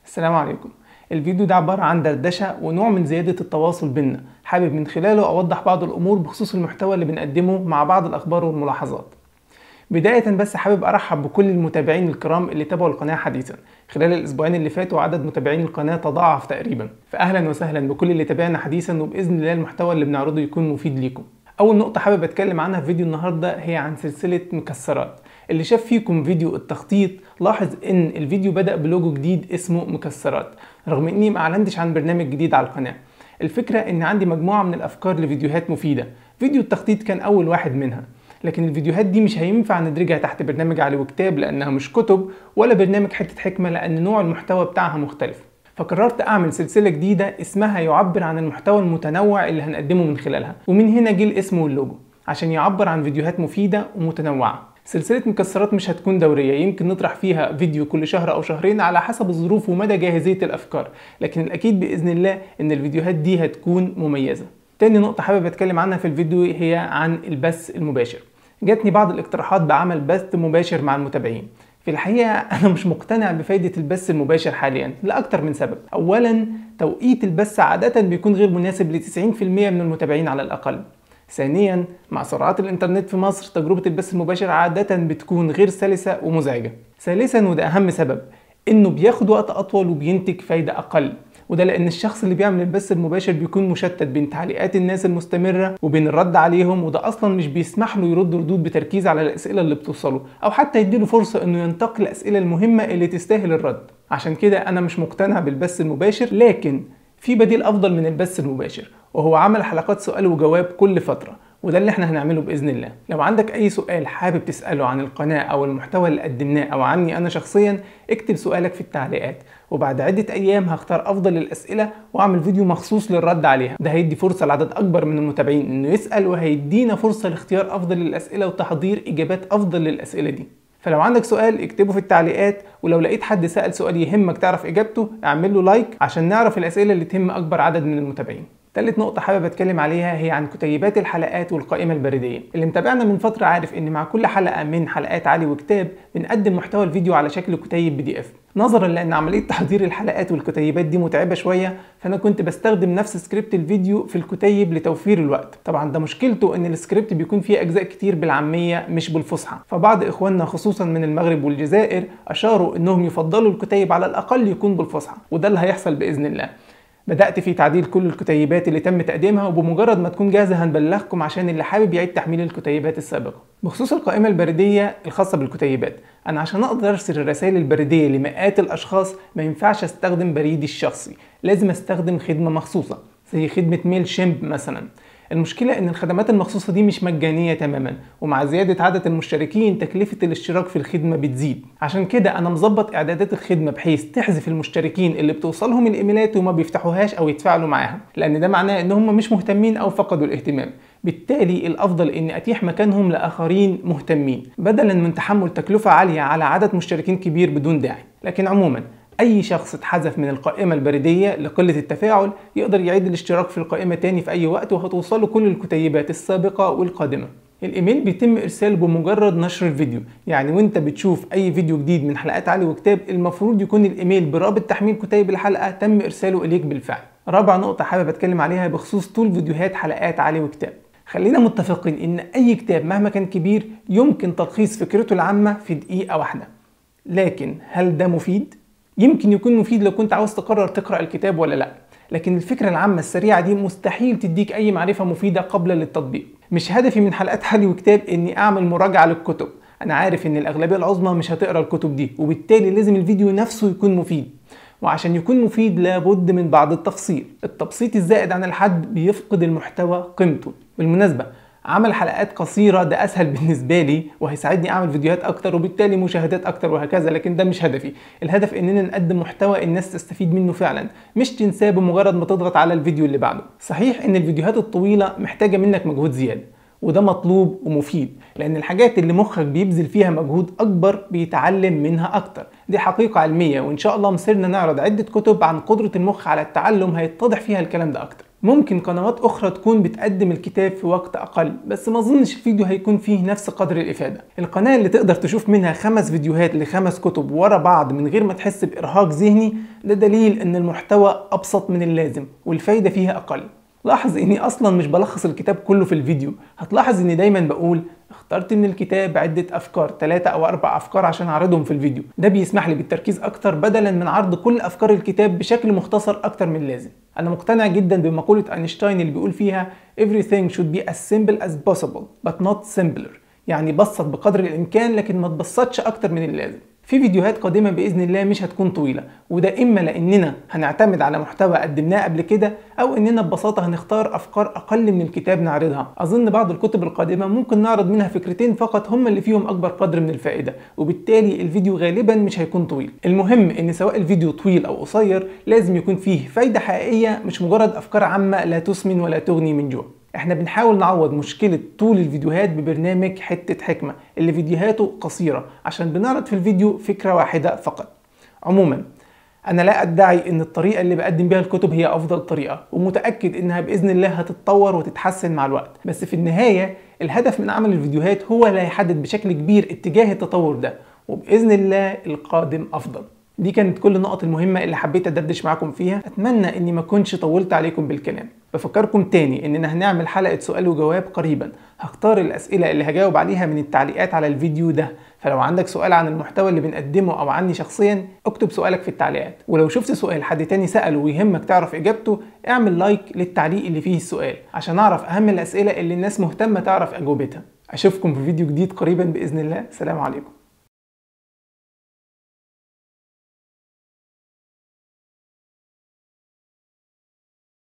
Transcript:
السلام عليكم الفيديو ده عبارة عن دردشة ونوع من زيادة التواصل بينا حابب من خلاله أوضح بعض الأمور بخصوص المحتوى اللي بنقدمه مع بعض الأخبار والملاحظات بداية بس حابب أرحب بكل المتابعين الكرام اللي تابعوا القناة حديثا خلال الأسبوعين اللي فاتوا عدد متابعين القناة تضاعف تقريبا فأهلا وسهلا بكل اللي تابعنا حديثا وبإذن الله المحتوى اللي بنعرضه يكون مفيد ليكم أول نقطة حابب أتكلم عنها في فيديو النهاردة هي عن سلسلة مكسرات اللي شاف فيكم فيديو التخطيط لاحظ ان الفيديو بدأ بلوجو جديد اسمه مكسرات رغم اني ما اعلنتش عن برنامج جديد على القناة الفكرة ان عندي مجموعة من الافكار لفيديوهات مفيدة فيديو التخطيط كان اول واحد منها لكن الفيديوهات دي مش هينفع ندرجها تحت برنامج علي وكتاب لانها مش كتب ولا برنامج حتة حكمة لان نوع المحتوى بتاعها مختلف فقررت اعمل سلسلة جديدة اسمها يعبر عن المحتوى المتنوع اللي هنقدمه من خلالها ومن هنا جه الاسم واللوجو عشان يعبر عن فيديوهات مفيدة ومتنوعة سلسلة مكسرات مش هتكون دورية يمكن نطرح فيها فيديو كل شهر أو شهرين على حسب الظروف ومدى جاهزية الأفكار لكن الأكيد بإذن الله إن الفيديوهات دي هتكون مميزة تاني نقطة حابب أتكلم عنها في الفيديو هي عن البث المباشر جاتني بعض الاقتراحات بعمل بث مباشر مع المتابعين في الحقيقة أنا مش مقتنع بفايدة البث المباشر حاليا لأكتر من سبب أولا توقيت البث عادة بيكون غير مناسب ل 90% من المتابعين على الأقل ثانيا مع سرعات الانترنت في مصر تجربة البث المباشر عادة بتكون غير سلسة ومزعجة ثالثا وده أهم سبب إنه بياخد وقت أطول وبينتج فايدة أقل وده لأن الشخص اللي بيعمل البث المباشر بيكون مشتت بين تعليقات الناس المستمرة وبين الرد عليهم وده أصلا مش بيسمح له يرد ردود بتركيز على الأسئلة اللي بتوصله أو حتى يديله فرصة إنه ينتقي الأسئلة المهمة اللي تستاهل الرد عشان كده أنا مش مقتنع بالبث المباشر لكن في بديل افضل من البث المباشر وهو عمل حلقات سؤال وجواب كل فتره وده اللي احنا هنعمله باذن الله لو عندك اي سؤال حابب تساله عن القناه او المحتوى اللي قدمناه او عني انا شخصيا اكتب سؤالك في التعليقات وبعد عده ايام هختار افضل الاسئله واعمل فيديو مخصوص للرد عليها ده هيدي فرصه لعدد اكبر من المتابعين انه يسال وهيدينا فرصه لاختيار افضل الاسئله وتحضير اجابات افضل للاسئله دي فلو عندك سؤال اكتبه في التعليقات ولو لقيت حد سأل سؤال يهمك تعرف إجابته اعمل له لايك عشان نعرف الأسئلة اللي تهم أكبر عدد من المتابعين تالت نقطة حابب أتكلم عليها هي عن كتيبات الحلقات والقائمة البريدية اللي متابعنا من فترة عارف إن مع كل حلقة من حلقات علي وكتاب بنقدم محتوى الفيديو على شكل كتيب بي دي اف نظرا لأن عملية تحضير الحلقات والكتيبات دي متعبة شوية فأنا كنت بستخدم نفس سكريبت الفيديو في الكتيب لتوفير الوقت طبعا ده مشكلته إن السكريبت بيكون فيه أجزاء كتير بالعامية مش بالفصحى فبعض إخواننا خصوصا من المغرب والجزائر أشاروا إنهم يفضلوا الكتيب على الأقل يكون بالفصحى وده اللي هيحصل بإذن الله بدأت في تعديل كل الكتيبات اللي تم تقديمها وبمجرد ما تكون جاهزة هنبلغكم عشان اللي حابب يعيد تحميل الكتيبات السابقة. بخصوص القائمة البريدية الخاصة بالكتيبات، أنا عشان أقدر أرسل الرسائل البريدية لمئات الأشخاص ما ينفعش أستخدم بريدي الشخصي، لازم أستخدم خدمة مخصوصة زي خدمة ميل شيمب مثلا. المشكلة إن الخدمات المخصوصة دي مش مجانية تماما ومع زيادة عدد المشتركين تكلفة الاشتراك في الخدمة بتزيد عشان كده أنا مظبط إعدادات الخدمة بحيث تحذف المشتركين اللي بتوصلهم الإيميلات وما بيفتحوهاش أو يتفاعلوا معاها لأن ده معناه إن هم مش مهتمين أو فقدوا الاهتمام بالتالي الافضل اني اتيح مكانهم لاخرين مهتمين بدلا من تحمل تكلفه عاليه على عدد مشتركين كبير بدون داعي لكن عموما اي شخص اتحذف من القائمه البريديه لقله التفاعل يقدر يعيد الاشتراك في القائمه تاني في اي وقت وهتوصله كل الكتيبات السابقه والقادمه الايميل بيتم ارساله بمجرد نشر الفيديو يعني وانت بتشوف اي فيديو جديد من حلقات علي وكتاب المفروض يكون الايميل برابط تحميل كتيب الحلقه تم ارساله اليك بالفعل رابع نقطه حابب اتكلم عليها بخصوص طول فيديوهات حلقات علي وكتاب خلينا متفقين ان اي كتاب مهما كان كبير يمكن تلخيص فكرته العامه في دقيقه واحده لكن هل ده مفيد يمكن يكون مفيد لو كنت عاوز تقرر تقرا الكتاب ولا لا لكن الفكره العامه السريعه دي مستحيل تديك اي معرفه مفيده قبل للتطبيق مش هدفي من حلقات حلي وكتاب اني اعمل مراجعه للكتب انا عارف ان الاغلبيه العظمى مش هتقرا الكتب دي وبالتالي لازم الفيديو نفسه يكون مفيد وعشان يكون مفيد لابد من بعض التفصيل التبسيط الزائد عن الحد بيفقد المحتوى قيمته بالمناسبه عمل حلقات قصيرة ده أسهل بالنسبة لي وهيساعدني أعمل فيديوهات أكتر وبالتالي مشاهدات أكتر وهكذا لكن ده مش هدفي الهدف إننا نقدم محتوى الناس تستفيد منه فعلا مش تنساه بمجرد ما تضغط على الفيديو اللي بعده صحيح إن الفيديوهات الطويلة محتاجة منك مجهود زيادة وده مطلوب ومفيد لان الحاجات اللي مخك بيبذل فيها مجهود اكبر بيتعلم منها اكتر دي حقيقة علمية وإن شاء الله مصيرنا نعرض عدة كتب عن قدرة المخ على التعلم هيتضح فيها الكلام ده أكتر ممكن قنوات أخرى تكون بتقدم الكتاب في وقت أقل بس ما أظنش الفيديو هيكون فيه نفس قدر الإفادة القناة اللي تقدر تشوف منها خمس فيديوهات لخمس كتب ورا بعض من غير ما تحس بإرهاق ذهني ده دليل إن المحتوى أبسط من اللازم والفايدة فيها أقل لاحظ اني اصلا مش بلخص الكتاب كله في الفيديو هتلاحظ اني دايما بقول اخترت من الكتاب عدة افكار ثلاثة او اربع افكار عشان اعرضهم في الفيديو ده بيسمح لي بالتركيز اكتر بدلا من عرض كل افكار الكتاب بشكل مختصر اكتر من اللازم انا مقتنع جدا بمقولة اينشتاين اللي بيقول فيها everything should be as simple as possible but not simpler يعني بسط بقدر الامكان لكن ما تبسطش اكتر من اللازم في فيديوهات قادمة بإذن الله مش هتكون طويلة وده إما لأننا هنعتمد على محتوى قدمناه قبل كده أو إننا ببساطة هنختار أفكار أقل من الكتاب نعرضها أظن بعض الكتب القادمة ممكن نعرض منها فكرتين فقط هم اللي فيهم أكبر قدر من الفائدة وبالتالي الفيديو غالبا مش هيكون طويل المهم إن سواء الفيديو طويل أو قصير لازم يكون فيه فايدة حقيقية مش مجرد أفكار عامة لا تسمن ولا تغني من جوع احنا بنحاول نعوض مشكلة طول الفيديوهات ببرنامج حتة حكمة اللي فيديوهاته قصيرة عشان بنعرض في الفيديو فكرة واحدة فقط عموما انا لا ادعي ان الطريقة اللي بقدم بيها الكتب هي افضل طريقة ومتأكد انها باذن الله هتتطور وتتحسن مع الوقت بس في النهاية الهدف من عمل الفيديوهات هو اللي هيحدد بشكل كبير اتجاه التطور ده وباذن الله القادم افضل دي كانت كل النقط المهمة اللي حبيت أدردش معاكم فيها أتمنى إني ما كنتش طولت عليكم بالكلام بفكركم تاني إننا هنعمل حلقة سؤال وجواب قريبا هختار الأسئلة اللي هجاوب عليها من التعليقات على الفيديو ده فلو عندك سؤال عن المحتوى اللي بنقدمه أو عني شخصيا اكتب سؤالك في التعليقات ولو شفت سؤال حد تاني سأله ويهمك تعرف إجابته اعمل لايك للتعليق اللي فيه السؤال عشان أعرف أهم الأسئلة اللي الناس مهتمة تعرف أجوبتها أشوفكم في فيديو جديد قريبا بإذن الله سلام عليكم